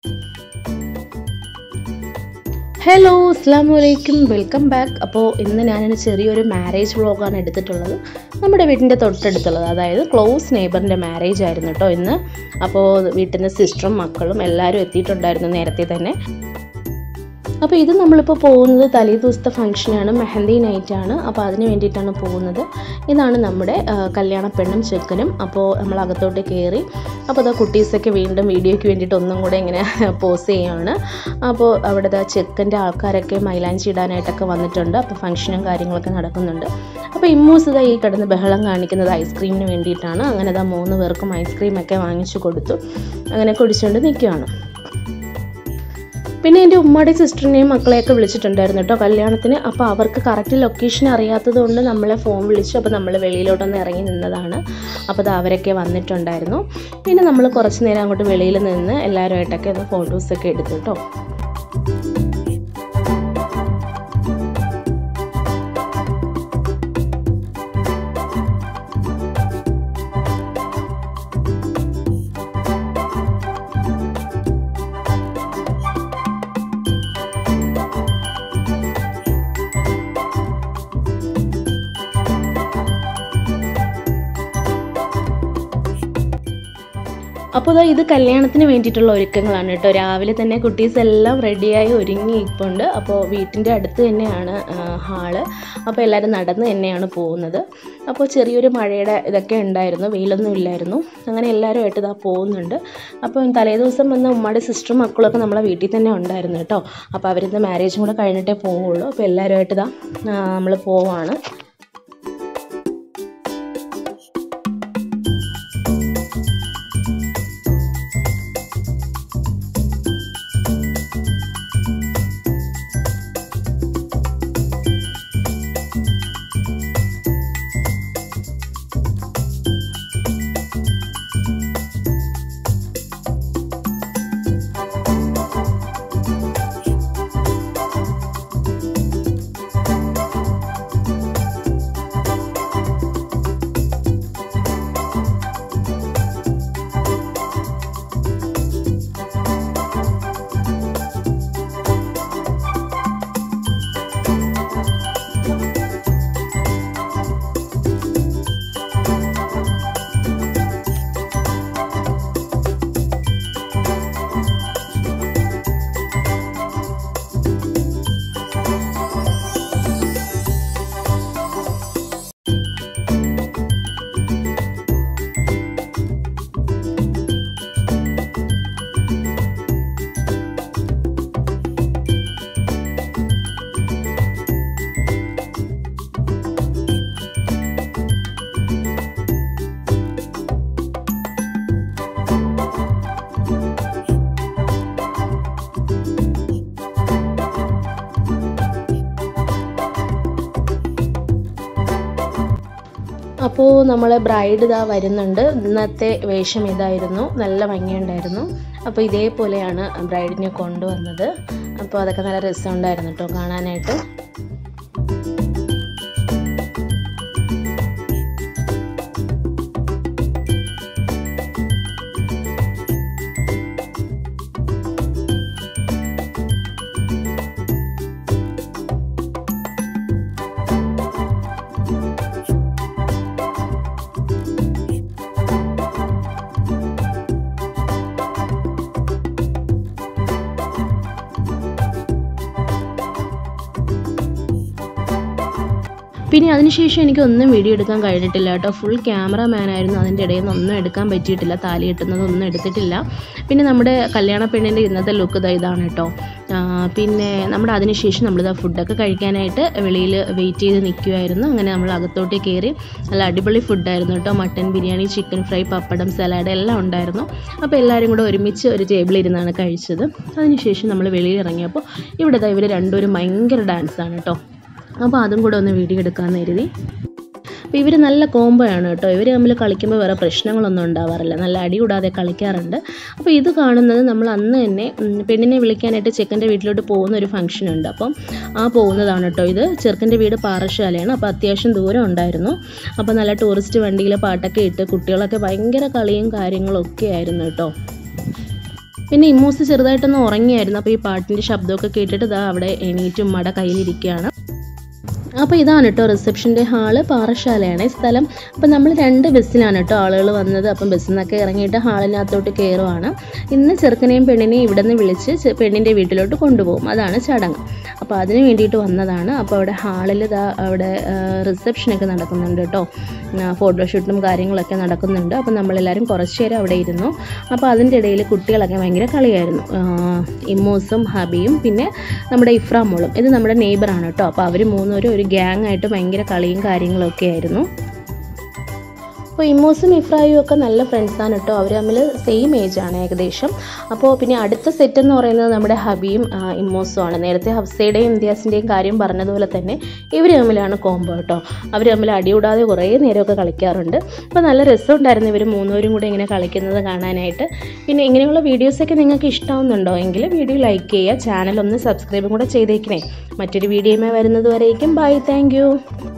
hello അസ്സാം വലൈക്കും welcome back അപ്പോൾ ഇന്ന് ഞാനൊരു ചെറിയൊരു മാരേജ് വ്ളോഗാണ് എടുത്തിട്ടുള്ളത് നമ്മുടെ വീട്ടിൻ്റെ തൊട്ടടുത്തുള്ളത് അതായത് ക്ലോസ് നെയ്ബറിൻ്റെ മാരേജ് ആയിരുന്നു കേട്ടോ ഇന്ന് അപ്പോൾ വീട്ടിൽ നിന്ന് സിസ്റ്ററും മക്കളും എല്ലാവരും എത്തിയിട്ടുണ്ടായിരുന്നു നേരത്തെ തന്നെ അപ്പോൾ ഇത് നമ്മളിപ്പോൾ പോകുന്നത് തലേ ദിവസത്തെ ഫംഗ്ഷനാണ് മെഹന്തി നൈറ്റാണ് അപ്പോൾ അതിന് വേണ്ടിയിട്ടാണ് പോകുന്നത് ഇതാണ് നമ്മുടെ ആ, കല്യാണ പെണ്ണും ചെക്കനും അപ്പോൾ നമ്മൾ അകത്തോട്ട് കയറി അപ്പോൾ അതാ കുട്ടീസൊക്കെ വീണ്ടും വീഡിയോയ്ക്ക് വേണ്ടിയിട്ട് ഒന്നും കൂടെ ഇങ്ങനെ പോസ് ചെയ്യുകയാണ് അപ്പോൾ അവിടെ ദാ ചെക്കൻ്റെ ആൾക്കാരൊക്കെ മൈലാഞ്ചി ഇടാനായിട്ടൊക്കെ വന്നിട്ടുണ്ട് അപ്പോൾ ഫംഗ്ഷനും കാര്യങ്ങളൊക്കെ നടക്കുന്നുണ്ട് അപ്പോൾ ഇമ്മൂസ് ഇതാ ഈ കിടന്ന് ബഹളം കാണിക്കുന്നത് ഐസ്ക്രീമിന് വേണ്ടിയിട്ടാണ് അങ്ങനെ ഇതാ മൂന്ന് പേർക്കും ഐസ്ക്രീമൊക്കെ വാങ്ങിച്ചു കൊടുത്തു അങ്ങനെ കുടിച്ചുകൊണ്ട് നിൽക്കുകയാണ് പിന്നെ എൻ്റെ ഉമ്മയുടെ സിസ്റ്ററിനെയും മക്കളെയൊക്കെ വിളിച്ചിട്ടുണ്ടായിരുന്നു കേട്ടോ കല്യാണത്തിന് അപ്പോൾ അവർക്ക് കറക്റ്റ് ലൊക്കേഷൻ അറിയാത്തത് കൊണ്ട് നമ്മളെ ഫോൺ വിളിച്ചു അപ്പോൾ നമ്മൾ വെളിയിലോട്ടൊന്ന് ഇറങ്ങി നിന്നതാണ് അപ്പോൾ അത് അവരൊക്കെ വന്നിട്ടുണ്ടായിരുന്നു പിന്നെ നമ്മൾ കുറച്ച് നേരം അങ്ങോട്ട് വെളിയിൽ നിന്ന് എല്ലാവരുമായിട്ടൊക്കെ ഒന്ന് ഫോട്ടോസൊക്കെ എടുത്തു കേട്ടോ അപ്പോൾ ദാ ഇത് കല്യാണത്തിന് വേണ്ടിയിട്ടുള്ള ഒരുക്കങ്ങളാണ് കേട്ടോ രാവിലെ തന്നെ കുട്ടീസ് എല്ലാം റെഡിയായി ഒരുങ്ങി ഇരിപ്പുണ്ട് അപ്പോൾ വീട്ടിൻ്റെ അടുത്ത് തന്നെയാണ് ഹാള് അപ്പോൾ എല്ലാവരും നടന്ന് തന്നെയാണ് പോകുന്നത് അപ്പോൾ ചെറിയൊരു മഴയുടെ ഇതൊക്കെ ഉണ്ടായിരുന്നു വെയിലൊന്നും ഇല്ലായിരുന്നു അങ്ങനെ എല്ലാവരുമായിട്ട് ഇതാ പോകുന്നുണ്ട് അപ്പോൾ തലേദിവസം വന്ന ഉമ്മയുടെ സിസ്റ്ററും മക്കളൊക്കെ നമ്മളെ വീട്ടിൽ തന്നെ ഉണ്ടായിരുന്നു കേട്ടോ അപ്പോൾ അവരിന്ന് മാരേജും കൂടെ കഴിഞ്ഞിട്ടേ പോവുള്ളൂ അപ്പോൾ എല്ലാവരുമായിട്ട് ഇതാ നമ്മൾ പോവാണ് അപ്പോൾ നമ്മളെ ബ്രൈഡ് ഇതാ വരുന്നുണ്ട് ഇന്നത്തെ വേഷം ഇതായിരുന്നു നല്ല ഭംഗിയുണ്ടായിരുന്നു അപ്പോൾ ഇതേപോലെയാണ് ബ്രൈഡിനെ കൊണ്ടുവന്നത് അപ്പോൾ അതൊക്കെ നല്ല രസമുണ്ടായിരുന്നു കേട്ടോ കാണാനായിട്ട് പിന്നെ അതിനുശേഷം എനിക്ക് ഒന്നും വീഡിയോ എടുക്കാൻ കഴിഞ്ഞിട്ടില്ല കേട്ടോ ഫുൾ ക്യാമറമാൻ ആയിരുന്നു അതിൻ്റെ ഇടയിൽ നിന്ന് ഒന്നും എടുക്കാൻ പറ്റിയിട്ടില്ല താലി കെട്ടുന്നതൊന്നും എടുത്തിട്ടില്ല പിന്നെ നമ്മുടെ കല്യാണ പെണ്ണിൻ്റെ ഇന്നത്തെ ലുക്ക് ഇതാ ഇതാണ് കേട്ടോ ആ, പിന്നെ നമ്മുടെ അതിനുശേഷം നമ്മളിതാ ഫുഡൊക്കെ കഴിക്കാനായിട്ട് വെളിയിൽ വെയിറ്റ് ചെയ്ത് നിൽക്കുമായിരുന്നു അങ്ങനെ നമ്മൾ അകത്തോട്ട് കയറി നല്ല അടിപൊളി ഫുഡായിരുന്നു കേട്ടോ mutton biryani chicken fry pappadam salad എല്ലാം ഉണ്ടായിരുന്നു അപ്പോൾ എല്ലാവരും കൂടെ ഒരുമിച്ച് ഒരു ടേബിളിൽ ഇരുന്നാണ് കഴിച്ചത് അതിനുശേഷം നമ്മൾ വെളിയിൽ ഇറങ്ങിയപ്പോൾ ഇവിടെ ദാ ഇവർ രണ്ടുപേരും ഭയങ്കര ഡാൻസാണ് കേട്ടോ അപ്പോൾ അതും കൂടെ ഒന്ന് വീഡിയോ എടുക്കാമെന്ന് കരുതി അപ്പോൾ ഇവർ നല്ല കോംബോ ആണ് കേട്ടോ ഇവർ തമ്മിൽ കളിക്കുമ്പോൾ വേറെ പ്രശ്നങ്ങളൊന്നും ഉണ്ടാവാറില്ല നല്ല അടി കൂടാതെ കളിക്കാറുണ്ട് അപ്പോൾ ഇത് കാണുന്നത് നമ്മൾ അന്ന് തന്നെ ഉം, പെണ്ണിനെ വിളിക്കാനായിട്ട് ചെക്കൻ്റെ വീട്ടിലോട്ട് പോകുന്ന ഒരു ഫംഗ്ഷൻ ഉണ്ട് അപ്പം ആ പോകുന്നതാണ് കേട്ടോ ഇത് ചെറുക്കൻ്റെ വീട് പാറശാലയാണ് അപ്പോൾ അത്യാവശ്യം ദൂരം ഉണ്ടായിരുന്നു അപ്പോൾ നല്ല ടൂറിസ്റ്റ് വണ്ടിയിൽ പാട്ടൊക്കെ ഇട്ട് കുട്ടികളൊക്കെ ഭയങ്കര കളിയും കാര്യങ്ങളും ഒക്കെ ആയിരുന്നു കേട്ടോ പിന്നെ ഇമ്മൂസ് ചെറുതായിട്ടൊന്ന് ഉറങ്ങിയായിരുന്നു അപ്പോൾ ഈ പാട്ടിൻ്റെ ശബ്ദമൊക്കെ കേട്ടിട്ട് ഇതാ അവിടെ എണീറ്റ് ഉമ്മയുടെ കയ്യിലിരിക്കുകയാണ് അപ്പോൾ ഇതാണ് കേട്ടോ റിസപ്ഷൻ്റെ ഹാള് പാറശാലയാണ് ഈ സ്ഥലം അപ്പോൾ നമ്മൾ രണ്ട് ബസ്സിലാണ് കേട്ടോ ആളുകൾ വന്നത് അപ്പം ബസ്സിൽ നിന്നൊക്കെ ഇറങ്ങിയിട്ട് ഹാളിനകത്തോട്ട് കയറുവാണ് ഇന്ന് ചെറുക്കനെയും പെണ്ണിനെയും ഇവിടെ നിന്ന് വിളിച്ച് ചെ- പെണ്ണിൻ്റെ വീട്ടിലോട്ട് കൊണ്ടുപോകും അതാണ് ചടങ്ങ് അപ്പോൾ അതിന് വേണ്ടിയിട്ട് വന്നതാണ് അപ്പോൾ അവിടെ ഹാളിൽ ഇതാ അവിടെ റിസപ്ഷനൊക്കെ നടക്കുന്നുണ്ട് കേട്ടോ ഫോട്ടോഷൂട്ടും കാര്യങ്ങളൊക്കെ നടക്കുന്നുണ്ട് അപ്പോൾ നമ്മളെല്ലാവരും കുറച്ച് നേരം അവിടെ ഇരുന്നു അപ്പോൾ അതിൻ്റെ ഇടയിൽ കുട്ടികളൊക്കെ ഭയങ്കര കളിയായിരുന്നു ആ, ഇമ്മൂസും ഹബിയും പിന്നെ നമ്മുടെ ഇഫ്രാമോളും ഇത് നമ്മുടെ നെയ്ബറാണ് കേട്ടോ അപ്പോൾ അവർ മൂന്നുപേരും ഒരു ഗ്യാങ് ആയിട്ട് ഭയങ്കര കളിയും കാര്യങ്ങളൊക്കെ ആയിരുന്നു അപ്പോൾ ഇമ്മൂസും ഇഫ്രായും ഒക്കെ നല്ല ഫ്രണ്ട്സാണ് കേട്ടോ അവർ തമ്മിൽ സെയിം ഏജ് ആണ് ഏകദേശം അപ്പോൾ പിന്നെ അടുത്ത സെറ്റ് എന്ന് പറയുന്നത് നമ്മുടെ ഹബിയും ആ, ഇമ്മൂസും ആണ് നേരത്തെ ഹഫ്സയുടെയും ഇംതിയാസിൻ്റെയും കാര്യം പറഞ്ഞതുപോലെ തന്നെ ഇവർ തമ്മിലാണ് കോംബോ കേട്ടോ അവർ തമ്മിൽ അടികൂടാതെ കുറേ നേരമൊക്കെ കളിക്കാറുണ്ട് അപ്പോൾ നല്ല രസമുണ്ടായിരുന്നു ഇവർ മൂന്നുപേരും കൂടെ ഇങ്ങനെ കളിക്കുന്നത് കാണാനായിട്ട് പിന്നെ ഇങ്ങനെയുള്ള വീഡിയോസൊക്കെ നിങ്ങൾക്ക് ഇഷ്ടമാവുന്നുണ്ടോ എങ്കിൽ വീഡിയോ ലൈക്ക് ചെയ്യുക ചാനൽ ഒന്ന് സബ്സ്ക്രൈബും കൂടെ ചെയ്തേക്കണേ മറ്റൊരു വീഡിയോയുമായി വരുന്നത് വരേക്കും ബൈ താങ്ക്